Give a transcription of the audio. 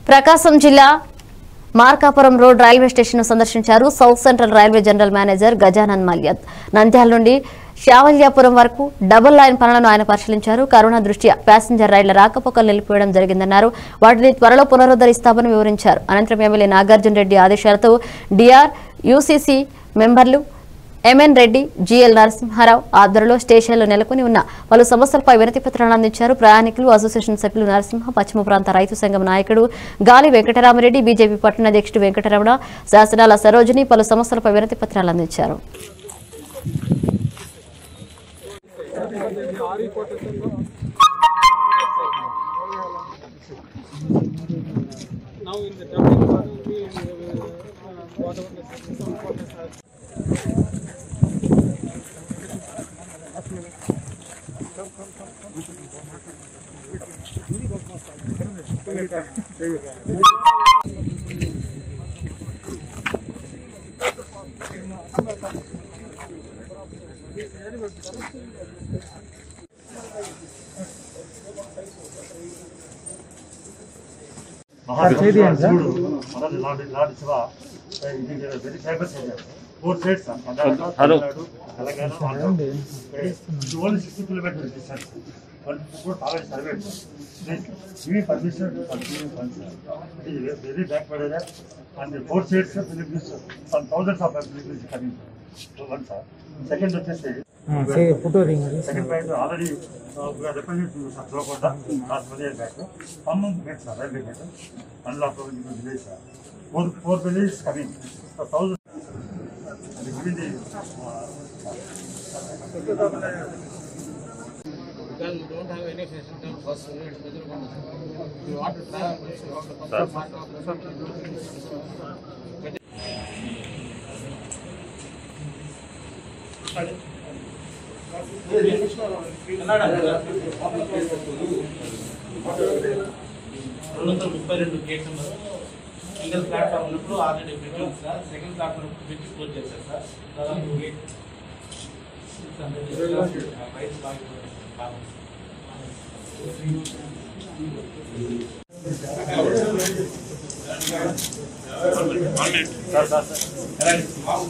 ప్రకాశం జిల్లా Markapuram road railway station సందర్శించారు south central railway general manager Gajanan Mallya Nandyal నుండి శావల్యాపురం వరకు డబుల్ లైన్ పనులను ఆయన పరిశీలించారు కరోనా దృష్ట్యా ప్యాసింజర్ రైళ్ల రాకపోకలు నిలిపివేయడం జరిగిందన్నారు వాటిని త్వరలో పునరుద్ధరిస్తామని వివరించారు అనంతరం ఎమ్మెల్యే నాగార్జున రెడ్డి ఆదేశాలతో డిఆర్ యూసీసీ మెంబర్లు ఎంఎన్ రెడ్డి జిఎల్ నరసింహారావు ఆధ్వర్యంలో స్టేషన్లో నెలకొని ఉన్న పలు సమస్యలపై వినతి పత్రాలను అందించారు ప్రయాణికులు అసోసియేషన్ సభ్యులు నరసింహ పశ్చిమ ప్రాంత రైతు సంఘం నాయకుడు గాలి వెంకటరామరెడ్డి బీజేపీ పట్టణ అధ్యక్షుడు వెంకటరమణ శాసనాల సరోజిని పలు సమస్యలపై వినతి పత్రాలు అందించారు now in the dumping part, we, we, we, uh, whatever the some quarters are చూడు మనది లాంటి లాంటి శివ ఇది very famous area four states hello Telangana Andhra ఇది only sixty kilometer distance one కూడా ఆల్రెడీ సర్వే ఇవి పర్మిషన్ ఇది very backward area and four states Philippines some thousands of Philippines coming one sir second వచ్చేసి photo thing second point already represent sir చూడకుండా last one year back Khammam gate sir railway gate one lock village sir four four village coming thousand అది గివింది Because you don't have any facility on bus, you need to You want to travel, you want to come to Mark రెండు వందల ముప్పై రెండు gates ఉన్నారు single platform ఉన్నప్పుడు already పెట్టాం sir second platform పెట్టి క్లోజ్ చేశారు సార్ దాదాపు గేట్ సిక్స్ హండ్రెడ్ రైస్ బాగా సార్ సార్ సార్